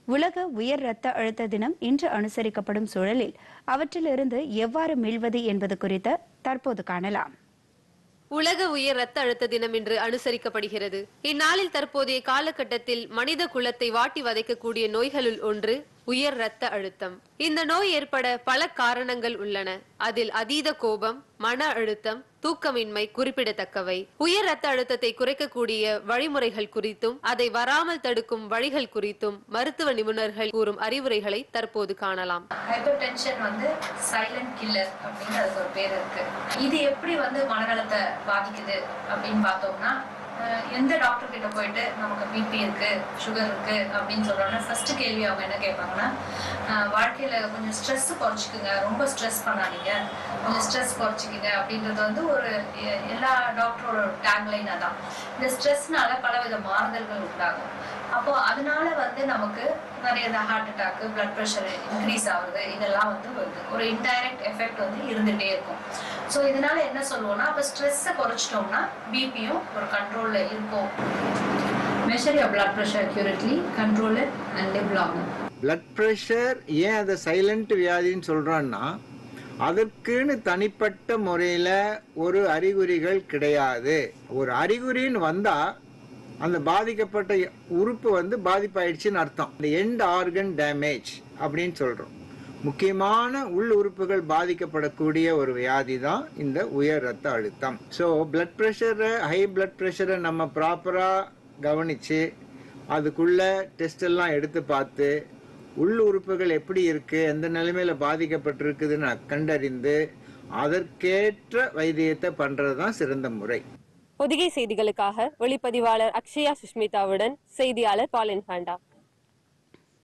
உலக உயர் இரத்த அழுத்த தினம் இன்று அனுசரிக்கப்படும் சூழலில் அவற்றிலிருந்து எவ்வாறு மீள்வது என்பது குறித்து தற்போது காணலாம் உலக உயர் ரத்த அழுத்த தினம் இன்று அனுசரிக்கப்படுகிறது இந்நாளில் தற்போதைய காலகட்டத்தில் மனித குலத்தை வாட்டி வதைக்கக்கூடிய நோய்களுள் ஒன்று உயர் ரத்த அழுத்தம் இந்த நோய் ஏற்பட பல காரணங்கள் உள்ளன அதில் அதீத கோபம் மன அழுத்தம் தூக்கமின்மை குறிப்பிடத்தக்கவை உயர் ரத்த அழுத்தத்தை குறைக்கக்கூடிய வழிமுறைகள் குறித்தும் அதை வராமல் தடுக்கும் வழிகள் குறித்தும் மருத்துவ நிபுணர்கள் கூறும் அறிவுரைகளை தற்போது காணலாம் ஹைப்பர் டென்ஷன் வந்து சைலண்ட் கில்லர் அப்படின்னு அதுக்கு ஒரு பேர் இருக்கு இது எப்படி வந்து மனநலத்தை பாதிக்குது அப்படின்னு பார்த்தோம்னா அஹ் எந்த டாக்டர் கிட்ட போயிட்டு நமக்கு பிபி இருக்கு சுகர் இருக்கு அப்படின்னு சொல்றோம்னா ஃபர்ஸ்ட் கேள்வி அவங்க என்ன கேட்பாங்கன்னா அஹ் வாழ்க்கையில கொஞ்சம் ஸ்ட்ரெஸ் குறைச்சிக்குங்க ரொம்ப ஸ்ட்ரெஸ் பண்ணாதீங்க கொஞ்சம் ஸ்ட்ரெஸ் குறைச்சிக்குங்க அப்படின்றது வந்து ஒரு எ- எல்லா டாக்டரோட டேக்லைன் அதான் இந்த ஸ்ட்ரெஸ்னால பலவித மாறுதல்கள் உண்டாகும் அப்போ அதனால வந்து நமக்கு நிறைய இந்த heart attack blood pressure increase ஆகுது இதெல்லாம் வந்து வருது ஒரு இன்டைரக்ட் எஃபெக்ட் வந்து இருந்துட்டே இருக்கும் ஸோ இதனால என்ன சொல்லுவோம்னா அப்போ ஸ்ட்ரெஸ்ஸை குறைச்சிட்டோம்னா பிபியும் ஒரு கண்ட்ரோல்ல இருக்கும் measure your blood pressure accurately control it and live long blood pressure ஏன் அதை சைலண்ட் வியாதின்னு சொல்கிறோன்னா அதற்குன்னு தனிப்பட்ட முறையில் ஒரு அறிகுறிகள் கிடையாது ஒரு அறிகுறின்னு வந்தால் அந்த பாதிக்கப்பட்ட உறுப்பு வந்து பாதிப்பாயிடுச்சுன்னு அர்த்தம் இந்த எண்ட் ஆர்கன் டேமேஜ் அப்படின்னு சொல்கிறோம் முக்கியமான உள் உறுப்புகள் பாதிக்கப்படக்கூடிய ஒரு வியாதி தான் இந்த உயர் ரத்த அழுத்தம் ஸோ பிளட் ப்ரெஷரை ஹை பிளட் ப்ரெஷரை நம்ம ப்ராப்பராக கவனித்து அதுக்குள்ள டெஸ்ட் எல்லாம் எடுத்து பார்த்து உள் உறுப்புகள் எப்படி இருக்கு எந்த நிலைமையில பாதிக்கப்பட்டிருக்குதுன்னு கண்டறிந்து அதற்கேற்ற வைத்தியத்தை பண்றது தான் சிறந்த முறை பொதிகை செய்திகளுக்காக ஒளிப்பதிவாளர் அக்ஷயா சுஷ்மிதாவுடன் செய்தியாளர் பாலின் பாண்டா